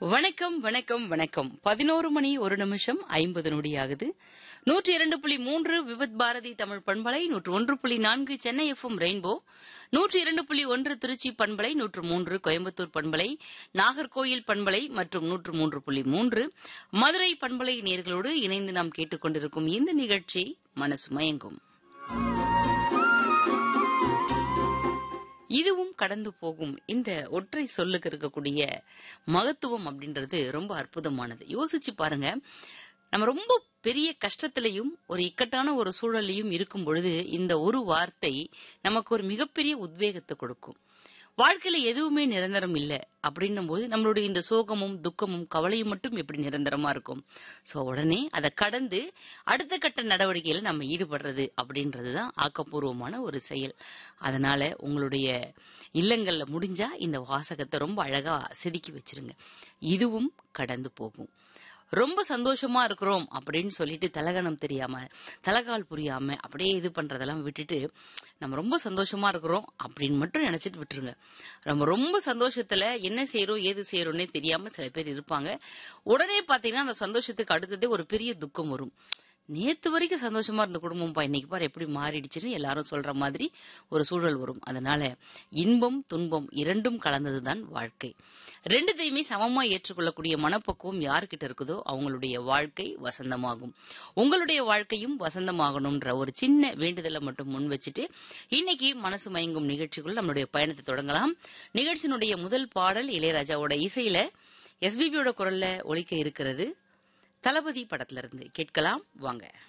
வணக்கம் வணக்கம் வணக்கம் பதினோரு மணி ஒரு நிமிஷம் ஐம்பது நொடி ஆகுது நூற்றி இரண்டு புள்ளி மூன்று விபத் பாரதி தமிழ் பண்பலை நூற்று ஒன்று புள்ளி நான்கு சென்னை எஃப்எம் ரெயின்போ நூற்றி இரண்டு புள்ளி ஒன்று திருச்சி பண்பலை நூற்று மூன்று கோயம்புத்தூர் பண்பலை நாகர்கோயில் பண்பலை மற்றும் நூற்று மூன்று புள்ளி மூன்று மதுரை பண்பலை நேர்களோடு இணைந்து நாம் கேட்டுக்கொண்டிருக்கும் இந்த நிகழ்ச்சி மனசு மயங்கும் இதுவும் கடந்து போகும் இந்த ஒற்றை சொல்லுக்கு இருக்கக்கூடிய மகத்துவம் அப்படின்றது ரொம்ப அற்புதமானது யோசிச்சு பாருங்க நம்ம ரொம்ப பெரிய கஷ்டத்திலையும் ஒரு இக்கட்டான ஒரு சூழலையும் இருக்கும் பொழுது இந்த ஒரு வார்த்தை நமக்கு ஒரு மிகப்பெரிய உத்வேகத்தை கொடுக்கும் வாழ்க்கையில எதுவுமே நிரந்தரம் இல்லை அப்படின்னும் போது நம்மளுடைய இந்த சோகமும் துக்கமும் கவலையும் மட்டும் எப்படி நிரந்தரமா இருக்கும் சோ உடனே அதை கடந்து அடுத்த கட்ட நடவடிக்கையில நம்ம ஈடுபடுறது அப்படின்றதுதான் ஆக்கப்பூர்வமான ஒரு செயல் அதனால உங்களுடைய இல்லங்கள்ல முடிஞ்சா இந்த வாசகத்தை ரொம்ப அழகா செதுக்கி வச்சிருங்க இதுவும் கடந்து போகும் ரொம்ப சந்தோஷமா இருக்கிறோம் அப்படின்னு சொல்லிட்டு தலகணம் தெரியாம தலகால் புரியாம அப்படியே இது பண்றதெல்லாம் விட்டுட்டு நம்ம ரொம்ப சந்தோஷமா இருக்கிறோம் அப்படின்னு மட்டும் நினைச்சிட்டு விட்டுருங்க நம்ம ரொம்ப சந்தோஷத்துல என்ன செய்யறோம் ஏது செய்யறோம்னே தெரியாம சில பேர் இருப்பாங்க உடனே பாத்தீங்கன்னா அந்த சந்தோஷத்துக்கு அடுத்ததே ஒரு பெரிய துக்கம் வரும் நேத்து வரைக்கும் சந்தோஷமா இருந்த குடும்பம்ப்பா இன்னைக்கு பாரு எப்படி மாறிடுச்சுன்னு எல்லாரும் சொல்ற மாதிரி ஒரு சூழல் வரும் அதனால இன்பம் துன்பம் இரண்டும் கலந்ததுதான் வாழ்க்கை ரெண்டுத்தையுமே சமமா ஏற்றுக்கொள்ளக்கூடிய மனப்பக்குவம் யாருக்கிட்ட இருக்குதோ அவங்களுடைய வாழ்க்கை வசந்தமாகும் உங்களுடைய வாழ்க்கையும் வசந்தமாகணும்ன்ற ஒரு சின்ன வேண்டுதலை மட்டும் முன் வச்சுட்டு இன்னைக்கு மனசு மயங்கும் நிகழ்ச்சிக்குள்ள நம்மளுடைய பயணத்தை தொடங்கலாம் நிகழ்ச்சியினுடைய முதல் பாடல் இளையராஜாவோட இசையில எஸ்பிபியோட குரல்ல ஒலிக்க இருக்கிறது தளபதி படத்துல இருந்து கேட்கலாம் வாங்க